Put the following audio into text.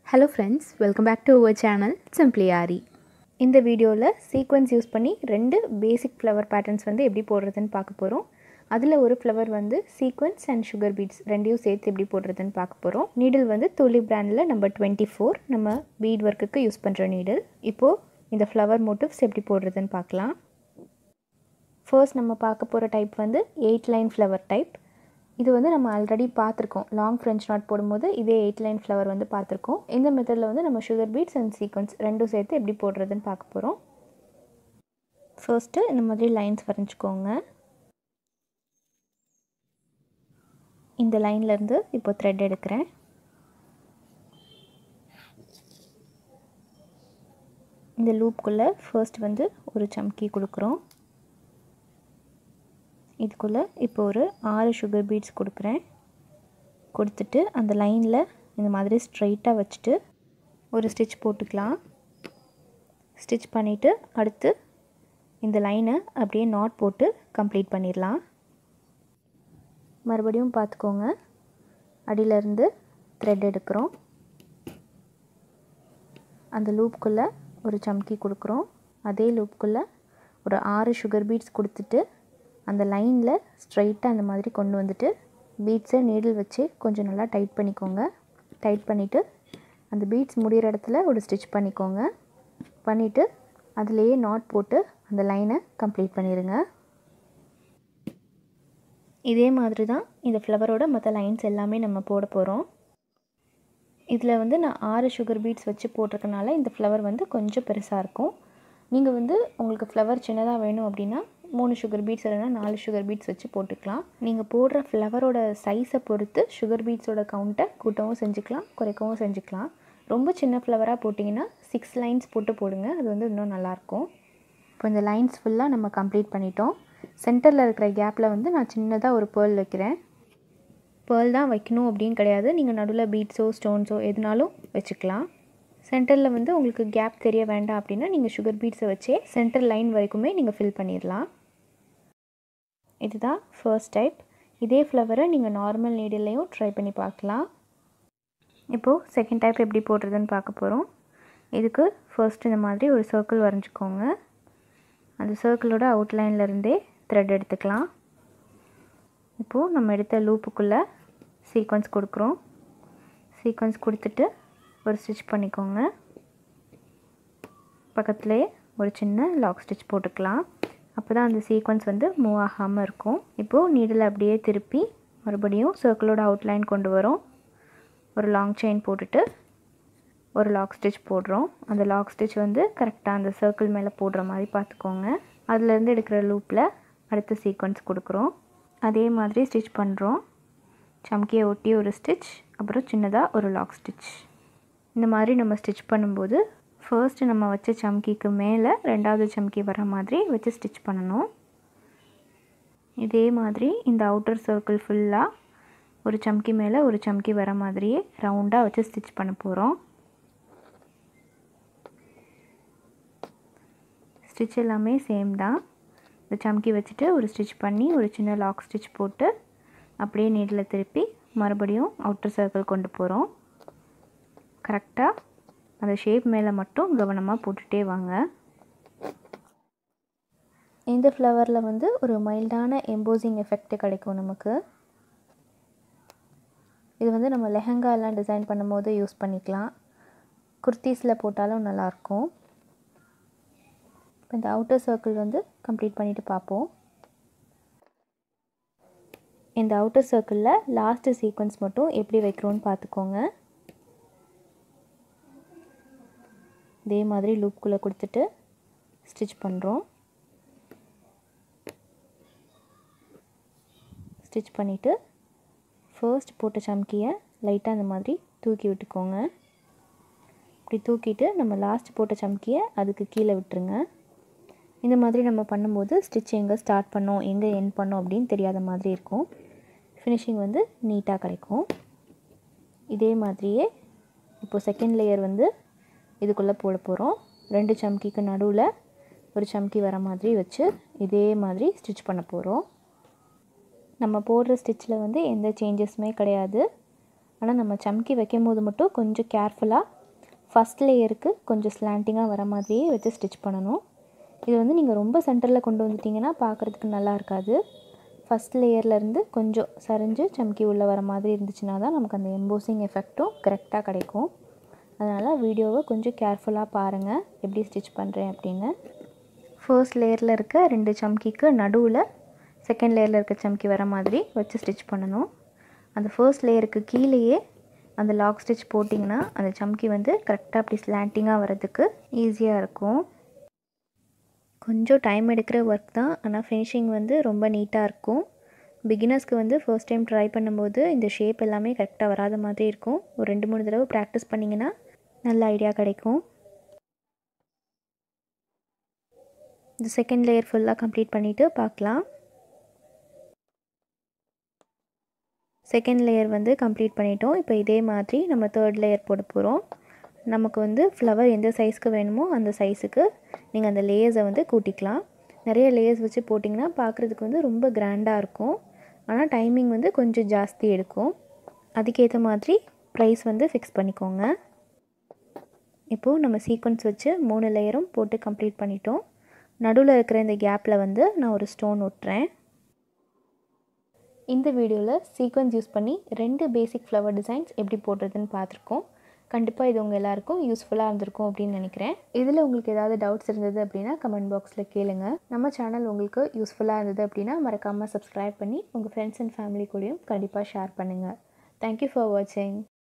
hello friends welcome back to our channel simply Aari இந்த வீடியோவில் sequence use பண்ணி ரெண்டு பேசிக் ஃப்ளவர் பேட்டர்ன்ஸ் வந்து எப்படி போடுறதுன்னு பார்க்க போகிறோம் அதில் ஒரு ஃப்ளவர் வந்து சீக்வன்ஸ் அண்ட் சுகர் பீட்ஸ் ரெண்டையும் சேர்த்து எப்படி போடுறதுன்னு பார்க்க போகிறோம் நீடில் வந்து துளி பிராண்டில் நம்பர் டுவெண்ட்டி ஃபோர் நம்ம பீட் ஒர்க்குக்கு யூஸ் பண்ணுற நீடில் இப்போது இந்த ஃப்ளவர் மோட்டிவ்ஸ் எப்படி போடுறதுன்னு பார்க்கலாம் ஃபர்ஸ்ட் நம்ம பார்க்க போகிற டைப் வந்து எயிட் லைன் ஃப்ளவர் டைப் இது வந்து நம்ம ஆல்ரெடி பார்த்துருக்கோம் லாங் ஃப்ரெஞ்ச் நாட் போடும்போது இதே எயிட் லைன் ஃப்ளவர் வந்து பார்த்துருக்கோம் இந்த மெத்தடில் வந்து நம்ம சுகர் பீட்ஸ் அண்ட் சீக்வன்ஸ் ரெண்டும் சேர்த்து எப்படி போடுறதுன்னு பார்க்க போகிறோம் ஃபர்ஸ்ட்டு இந்த மாதிரி லைன்ஸ் வரைஞ்சிக்கோங்க இந்த லைன்லேருந்து இப்போ த்ரெட் எடுக்கிறேன் இந்த லூப்குள்ளே ஃபர்ஸ்ட் வந்து ஒரு சம்கி கொடுக்குறோம் இதுக்குள்ளே இப்போ ஒரு ஆறு சுகர் பீட்ஸ் கொடுக்குறேன் கொடுத்துட்டு அந்த லைனில் இந்த மாதிரி ஸ்ட்ரைட்டாக வச்சுட்டு ஒரு ஸ்டிச் போட்டுக்கலாம் ஸ்டிச் பண்ணிவிட்டு அடுத்து இந்த லைனை அப்படியே நாட் போட்டு கம்ப்ளீட் பண்ணிடலாம் மறுபடியும் பார்த்துக்கோங்க அடியிலேருந்து த்ரெட் எடுக்கிறோம் அந்த லூப்குள்ளே ஒரு சம்கி கொடுக்குறோம் அதே லூப்குள்ளே ஒரு ஆறு சுகர் பீட்ஸ் கொடுத்துட்டு அந்த லைனில் ஸ்ட்ரைட்டாக அந்த மாதிரி கொண்டு வந்துட்டு பீட்ஸை நீடில் வச்சு கொஞ்சம் நல்லா டைட் பண்ணிக்கோங்க டைட் பண்ணிவிட்டு அந்த பீட்ஸ் முடிகிற இடத்துல ஒரு ஸ்டிச் பண்ணிக்கோங்க பண்ணிவிட்டு அதுலேயே நாட் போட்டு அந்த லைனை கம்ப்ளீட் பண்ணிடுங்க இதே மாதிரி தான் இந்த ஃப்ளவரோட மற்ற லைன்ஸ் எல்லாமே நம்ம போட போகிறோம் இதில் வந்து நான் ஆறு சுகர் பீட்ஸ் வச்சு போட்டிருக்கனால இந்த ஃப்ளவர் வந்து கொஞ்சம் பெருசாக இருக்கும் நீங்கள் வந்து உங்களுக்கு ஃப்ளவர் சின்னதாக வேணும் அப்படின்னா மூணு சுகர் பீட்ஸ் இல்லைனா நாலு சுகர் பீட்ஸ் வச்சு போட்டுக்கலாம் நீங்கள் போடுற ஃப்ளவரோட சைஸை பொறுத்து சுகர் பீட்ஸோட கவுண்ட்டை கூட்டவும் செஞ்சுக்கலாம் குறைக்கவும் செஞ்சுக்கலாம் ரொம்ப சின்ன ஃப்ளவராக போட்டிங்கன்னா சிக்ஸ் லைன்ஸ் போட்டு போடுங்க அது வந்து இன்னும் நல்லாயிருக்கும் இப்போ இந்த லைன்ஸ் ஃபுல்லாக நம்ம கம்ப்ளீட் பண்ணிட்டோம் சென்டரில் இருக்கிற கேப்பில் வந்து நான் சின்னதாக ஒரு பேர்ல் வைக்கிறேன் பேர்ல் தான் வைக்கணும் அப்படின்னு கிடையாது நீங்கள் நடுவில் பீட்ஸோ ஸ்டோன்ஸோ எதுனாலும் வச்சுக்கலாம் சென்டரில் வந்து உங்களுக்கு கேப் தெரிய வேண்டாம் அப்படின்னா நீங்கள் சுகர் பீட்ஸை வச்சே சென்டர் லைன் வரைக்குமே நீங்கள் ஃபில் பண்ணிடலாம் இதுதான் ஃபர்ஸ்ட் டைப் இதே ஃப்ளவரை நீங்கள் நார்மல் நீடிலையும் ட்ரை பண்ணி பார்க்கலாம் இப்போது செகண்ட் டைப் எப்படி போடுறதுன்னு பார்க்க போகிறோம் இதுக்கு ஃபர்ஸ்ட் இந்த மாதிரி ஒரு சர்க்கிள் வரைஞ்சிக்கோங்க அந்த சர்க்கிளோட அவுட்லைன்லேருந்தே த்ரெட் எடுத்துக்கலாம் இப்போது நம்ம எடுத்த லூப்புக்குள்ளே சீக்வன்ஸ் கொடுக்குறோம் சீக்வன்ஸ் கொடுத்துட்டு ஒரு ஸ்டிச் பண்ணிக்கோங்க பக்கத்துலேயே ஒரு சின்ன லாக் ஸ்டிச் போட்டுக்கலாம் அப்போ தான் அந்த சீக்வன்ஸ் வந்து மூவ் ஆகாமல் இருக்கும் இப்போது நீடில் அப்படியே திருப்பி மறுபடியும் சர்க்கிளோட அவுட்லைன் கொண்டு வரோம் ஒரு லாங் செயின் போட்டுட்டு ஒரு லாக் ஸ்டிச் போடுறோம் அந்த லாக் ஸ்டிச் வந்து கரெக்டாக அந்த சர்க்கிள் மேலே போடுற மாதிரி பார்த்துக்கோங்க அதுலேருந்து எடுக்கிற லூப்பில் அடுத்த சீக்வன்ஸ் கொடுக்குறோம் அதே மாதிரி ஸ்டிச் பண்ணுறோம் சம்கியை ஒட்டி ஒரு ஸ்டிச் அப்புறம் சின்னதாக ஒரு லாக் ஸ்டிச் இந்த மாதிரி நம்ம ஸ்டிச் பண்ணும்போது ஃபர்ஸ்ட் நம்ம வச்ச சம்கிக்கு மேலே ரெண்டாவது சம்கி வர மாதிரி வச்சு ஸ்டிச் பண்ணணும் இதே மாதிரி இந்த அவுட்டர் சர்க்கிள் ஃபுல்லாக ஒரு சம்கி மேலே ஒரு சம்கி வர மாதிரியே ரவுண்டாக வச்சு ஸ்டிச் பண்ண போகிறோம் ஸ்டிச் எல்லாமே சேம் தான் இந்த சம்கி வச்சுட்டு ஒரு ஸ்டிச் பண்ணி ஒரு சின்ன லாக் ஸ்டிச் போட்டு அப்படியே நீடில் திருப்பி மறுபடியும் அவுட்டர் சர்க்கிள் கொண்டு போகிறோம் கரெக்டாக அந்த ஷேப் மேலே மட்டும் கவனமாக போட்டுகிட்டே வாங்க இந்த ஃப்ளவரில் வந்து ஒரு மைல்டான எம்போசிங் எஃபெக்ட் கிடைக்கும் நமக்கு இது வந்து நம்ம லெஹங்காலாம் டிசைன் பண்ணும்போது யூஸ் பண்ணிக்கலாம் குர்த்தீஸில் போட்டாலும் நல்லாயிருக்கும் இப்போ இந்த அவுட்டர் சர்க்கிள் வந்து கம்ப்ளீட் பண்ணிவிட்டு பார்ப்போம் இந்த அவுட்டர் சர்க்கிளில் லாஸ்ட்டு சீக்வன்ஸ் மட்டும் எப்படி வைக்கிறோன்னு பார்த்துக்கோங்க இதே மாதிரி லூப்குள்ளே கொடுத்துட்டு ஸ்டிச் பண்ணுறோம் ஸ்டிச் பண்ணிவிட்டு ஃபர்ஸ்ட் போட்ட சம்கியை லைட்டாக அந்த மாதிரி தூக்கி விட்டுக்கோங்க இப்படி தூக்கிட்டு நம்ம லாஸ்ட் போட்ட சம்கியை அதுக்கு கீழே விட்டுருங்க இந்த மாதிரி நம்ம பண்ணும்போது ஸ்டிச் எங்கே ஸ்டார்ட் பண்ணோம் எங்கே என் பண்ணோம் அப்படின்னு தெரியாத மாதிரி இருக்கும் ஃபினிஷிங் வந்து நீட்டாக கிடைக்கும் இதே மாதிரியே இப்போது செகண்ட் லேயர் வந்து இதுக்குள்ளே போட போகிறோம் ரெண்டு சம்கிக்கு நடுவில் ஒரு சம்கி வர மாதிரி வச்சு இதே மாதிரி ஸ்டிச் பண்ண போகிறோம் நம்ம போடுற ஸ்டிச்சில் வந்து எந்த சேஞ்சஸுமே கிடையாது ஆனால் நம்ம சம்கி வைக்கும் போது மட்டும் கொஞ்சம் கேர்ஃபுல்லாக ஃபஸ்ட் லேயருக்கு கொஞ்சம் ஸ்லாண்டிங்காக வர மாதிரியே வச்சு ஸ்டிச் பண்ணணும் இது வந்து நீங்கள் ரொம்ப சென்டரில் கொண்டு வந்துட்டிங்கன்னா பார்க்குறதுக்கு நல்லா இருக்காது ஃபஸ்ட் லேயர்லேருந்து கொஞ்சம் சரிஞ்சு சம்கி உள்ளே வர மாதிரி இருந்துச்சுன்னா தான் நமக்கு அந்த எம்போசிங் எஃபெக்ட்டும் கரெக்டாக கிடைக்கும் அதனால் வீடியோவை கொஞ்சம் கேர்ஃபுல்லாக பாருங்கள் எப்படி ஸ்டிச் பண்ணுறேன் அப்படின்னு ஃபர்ஸ்ட் லேயரில் இருக்க ரெண்டு சம்கிக்கு நடுவில் செகண்ட் லேயரில் இருக்க சம்கி வர மாதிரி வச்சு ஸ்டிச் பண்ணணும் அந்த ஃபர்ஸ்ட் லேயருக்கு கீழேயே அந்த லாக் ஸ்டிச் போட்டிங்கன்னா அந்த சம்கி வந்து கரெக்டாக அப்படி ஸ்லாண்டிங்காக வரதுக்கு ஈஸியாக இருக்கும் கொஞ்சம் டைம் எடுக்கிற ஒர்க் தான் ஆனால் ஃபினிஷிங் வந்து ரொம்ப நீட்டாக இருக்கும் பிகினர்ஸ்க்கு வந்து ஃபர்ஸ்ட் டைம் ட்ரை பண்ணும்போது இந்த ஷேப் எல்லாமே கரெக்டாக வராத மாதிரி இருக்கும் ஒரு ரெண்டு மூணு தடவை ப்ராக்டிஸ் பண்ணிங்கன்னா நல்ல ஐடியா கிடைக்கும் இந்த செகண்ட் லேயர் ஃபுல்லாக கம்ப்ளீட் பண்ணிவிட்டு பார்க்கலாம் செகண்ட் லேயர் வந்து கம்ப்ளீட் பண்ணிட்டோம் இப்போ இதே மாதிரி நம்ம தேர்ட் லேயர் போட போகிறோம் நமக்கு வந்து ஃப்ளவர் எந்த சைஸ்க்கு வேணுமோ அந்த சைஸுக்கு நீங்கள் அந்த லேயர்ஸை வந்து கூட்டிக்கலாம் நிறைய லேயர்ஸ் வச்சு போட்டிங்கன்னா பார்க்குறதுக்கு வந்து ரொம்ப கிராண்டாக இருக்கும் ஆனால் டைமிங் வந்து கொஞ்சம் ஜாஸ்தி எடுக்கும் அதுக்கேற்ற மாதிரி ப்ரைஸ் வந்து ஃபிக்ஸ் பண்ணிக்கோங்க இப்போது நம்ம சீக்வன்ஸ் வச்சு மூணு லேயரும் போட்டு கம்ப்ளீட் பண்ணிட்டோம் நடுவில் இருக்கிற இந்த கேப்பில் வந்து நான் ஒரு ஸ்டோன் ஒட்டுறேன் இந்த வீடியோவில் சீக்வன்ஸ் யூஸ் பண்ணி ரெண்டு பேசிக் ஃப்ளவர் டிசைன்ஸ் எப்படி போடுறதுன்னு பார்த்துருக்கோம் கண்டிப்பாக இது உங்கள் எல்லாருக்கும் யூஸ்ஃபுல்லாக இருந்திருக்கும் அப்படின்னு நினைக்கிறேன் இதில் உங்களுக்கு ஏதாவது டவுட்ஸ் இருந்தது அப்படின்னா கமெண்ட் பாக்ஸில் கேளுங்க நம்ம சேனல் உங்களுக்கு யூஸ்ஃபுல்லாக இருந்தது அப்படின்னா மறக்காமல் சப்ஸ்கிரைப் பண்ணி உங்கள் ஃப்ரெண்ட்ஸ் அண்ட் ஃபேமிலி கூடயும் கண்டிப்பாக ஷேர் பண்ணுங்கள் தேங்க்யூ ஃபார் வாட்சிங்